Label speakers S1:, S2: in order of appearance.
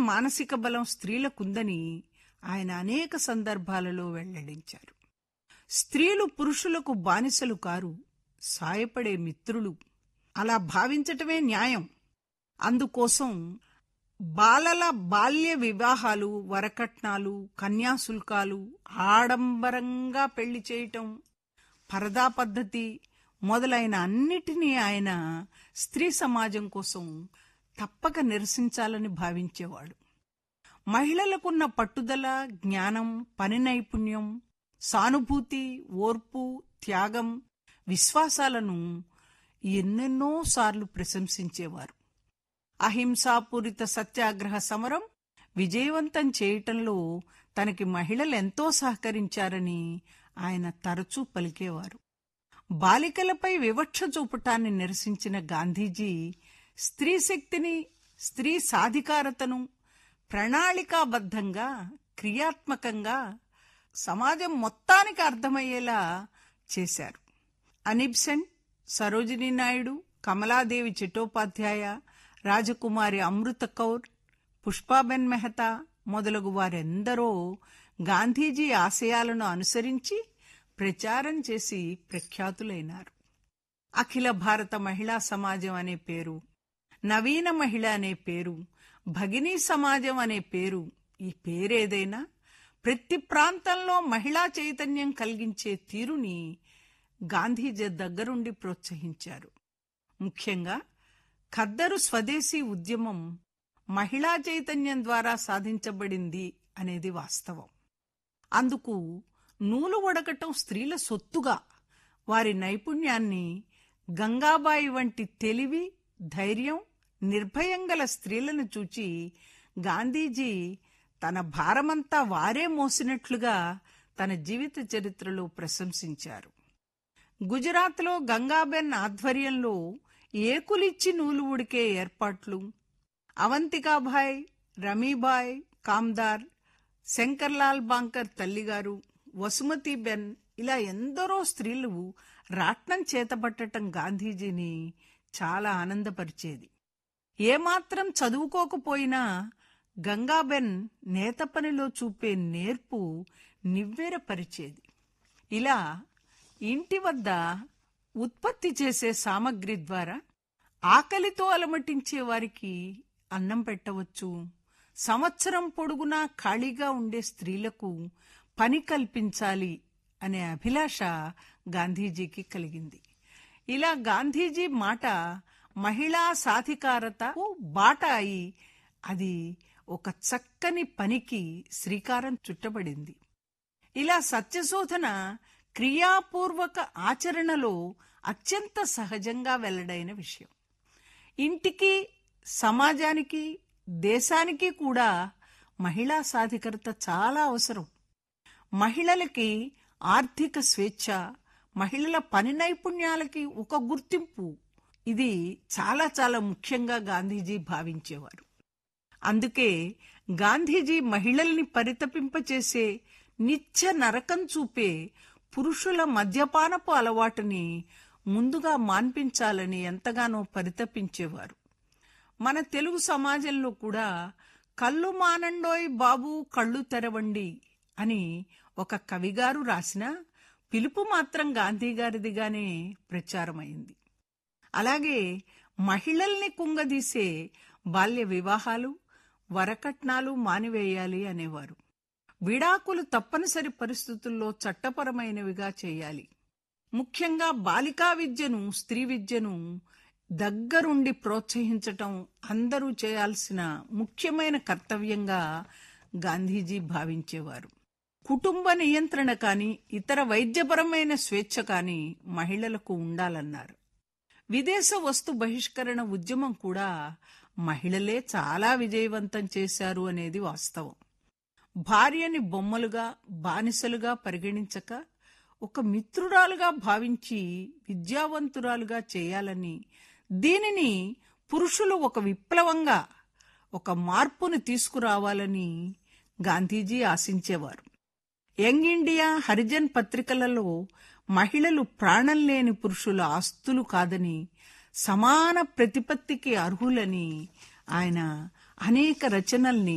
S1: మానసిక బలం స్త్రీలకుందని ఆయన అనేక సందర్భాలలో వెల్లడించారు స్త్రీలు పురుషులకు బానిసలు కారు సాయపడే మిత్రులు అలా భావించటమే న్యాయం అందుకోసం బాలల బాల్య వివాహాలు వరకట్నాలు కన్యాశుల్కాలు ఆడంబరంగా పెళ్లి చేయటం పరదా పద్ధతి మొదలైన అన్నిటినీ ఆయన స్త్రీ సమాజం కోసం తప్పక నిరసించాలని భావించేవాడు మహిళలకున్న పట్టుదల జ్ఞానం పని నైపుణ్యం సానుభూతి ఓర్పు త్యాగం విశ్వాసాలను ఎన్నెన్నో సార్లు ప్రశంసించేవారు అహింసాపూరిత సత్యాగ్రహ సమరం విజయవంతం చేయటంలో తనకి మహిళలెంతో సహకరించారని ఆయన తరచూ పలికేవారు బాలికలపై వివక్ష చూపటాన్ని నిరసించిన గాంధీజీ స్త్రీ శక్తిని స్త్రీ సాధికారతను ప్రణాళికాబద్ధంగా క్రియాత్మకంగా సమాజం మొత్తానికి అర్థమయ్యేలా చేశారు అనిబ్సెంట్ సరోజినీ నాయుడు కమలాదేవి చట్టోపాధ్యాయ రాజకుమారి అమృత కౌర్ పుష్పాబెన్ మెహతా మొదలగు వారెందరో గాంధీజీ ఆశయాలను అనుసరించి ప్రచారం చేసి ప్రఖ్యాతులైనారు అఖిల భారత మహిళా సమాజం అనే పేరు నవీన మహిళ అనే పేరు భగినీ సమాజం అనే పేరు ఈ పేరేదైనా ప్రతి ప్రాంతంలో మహిళా చైతన్యం కలిగించే తీరుని గాంధీజీ దగ్గరుండి ప్రోత్సహించారు ముఖ్యంగా ఖద్దరు స్వదేశీ ఉద్యమం మహిళా చైతన్యం ద్వారా సాధించబడింది అనేది వాస్తవం అందుకు నూలు వడకటం స్త్రీల సొత్తుగా వారి నైపుణ్యాన్ని గంగాబాయి వంటి తెలివి ధైర్యం నిర్భయం గల స్త్రీలను చూచి గాంధీజీ తన భారమంతా వారే మోసినట్లుగా తన జీవిత చరిత్రలో ప్రశంసించారు గుజరాత్లో గంగాబెన్ ఆధ్వర్యంలో ఏకులిచ్చి నూలు ఉడికే ఏర్పాట్లు అవంతికాభాయ్ రమీబాయ్ కామ్దార్ శంకర్లాల్ బాంకర్ తల్లిగారు వసుమతి బెన్ ఇలా ఎందరో స్త్రీలు రాట్నం చేతపట్టటం గాంధీజీని చాలా ఆనందపరిచేది ఏమాత్రం చదువుకోకపోయినా గంగాబెన్ నేత పనిలో చూపే నేర్పు నివ్వెరపరిచేది ఇలా ఇంటి వద్ద ఉత్పత్తి చేసే సామగ్రి ద్వారా ఆకలితో అలమటించే వారికి అన్నం పెట్టవచ్చు సంవత్సరం పొడుగునా ఖాళీగా ఉండే స్త్రీలకు పని కల్పించాలి అనే అభిలాష గాంధీజీకి కలిగింది ఇలా గాంధీజీ మాట మహిళా సాధికారతకు బాట అయి అది ఒక చక్కని పనికి శ్రీకారం చుట్టబడింది ఇలా సత్యశోధన క్రియాపూర్వక ఆచరణలో అత్యంత సహజంగా వెల్లడైన విషయం ఇంటికి సమాజానికి దేశానికి కూడా మహిళా సాధికారత చాలా అవసరం మహిళలకి ఆర్థిక స్వేచ్ఛ మహిళల పని నైపుణ్యాలకి ఒక గుర్తింపు ఇది చాలా చాలా ముఖ్యంగా గాంధీజీ భావించేవారు అందుకే గాంధీజీ మహిళల్ని పరితపింపచేసే నిత్య నరకం చూపే పురుషుల మద్యపానపు అలవాటుని ముందుగా మాన్పించాలని ఎంతగానో పరితపించేవారు మన తెలుగు సమాజంలో కూడా కళ్ళు మానండోయ్ బాబు కళ్ళు తెరవండి అని ఒక కవిగారు రాసిన పిలుపు మాత్రం గాంధీ గారిదిగానే ప్రచారమైంది అలాగే మహిళల్ని కుంగదీసే బాల్య వివాహాలు వరకట్నాలు మానివేయాలి అనేవారు విడాకులు తప్పనిసరి పరిస్థితుల్లో చట్టపరమైనవిగా చేయాలి ముఖ్యంగా బాలికా విద్యను స్త్రీ విద్యను దగ్గరుండి ప్రోత్సహించటం అందరూ చేయాల్సిన ముఖ్యమైన కర్తవ్యంగా గాంధీజీ భావించేవారు కుటుంబ నియంత్రణ కాని ఇతర వైద్యపరమైన స్వేచ్ఛ కాని మహిళలకు ఉండాలన్నారు విదేశ వస్తు బహిష్కరణ ఉద్యమం కూడా మహిళలే చాలా విజయవంతం చేశారు అనేది వాస్తవం భార్యని బొమ్మలుగా బానిసలుగా పరిగణించక ఒక మిత్రురాలుగా భావించి విద్యావంతురాలుగా చేయాలని దీనిని పురుషులు ఒక విప్లవంగా ఒక మార్పును తీసుకురావాలని గాంధీజీ ఆశించేవారు యంగ్ ఇండియా హరిజన్ పత్రికలలో మహిళలు ప్రాణం లేని పురుషుల ఆస్తులు కాదని సమాన ప్రతిపత్తికి అర్హులని ఆయన అనేక రచనల్ని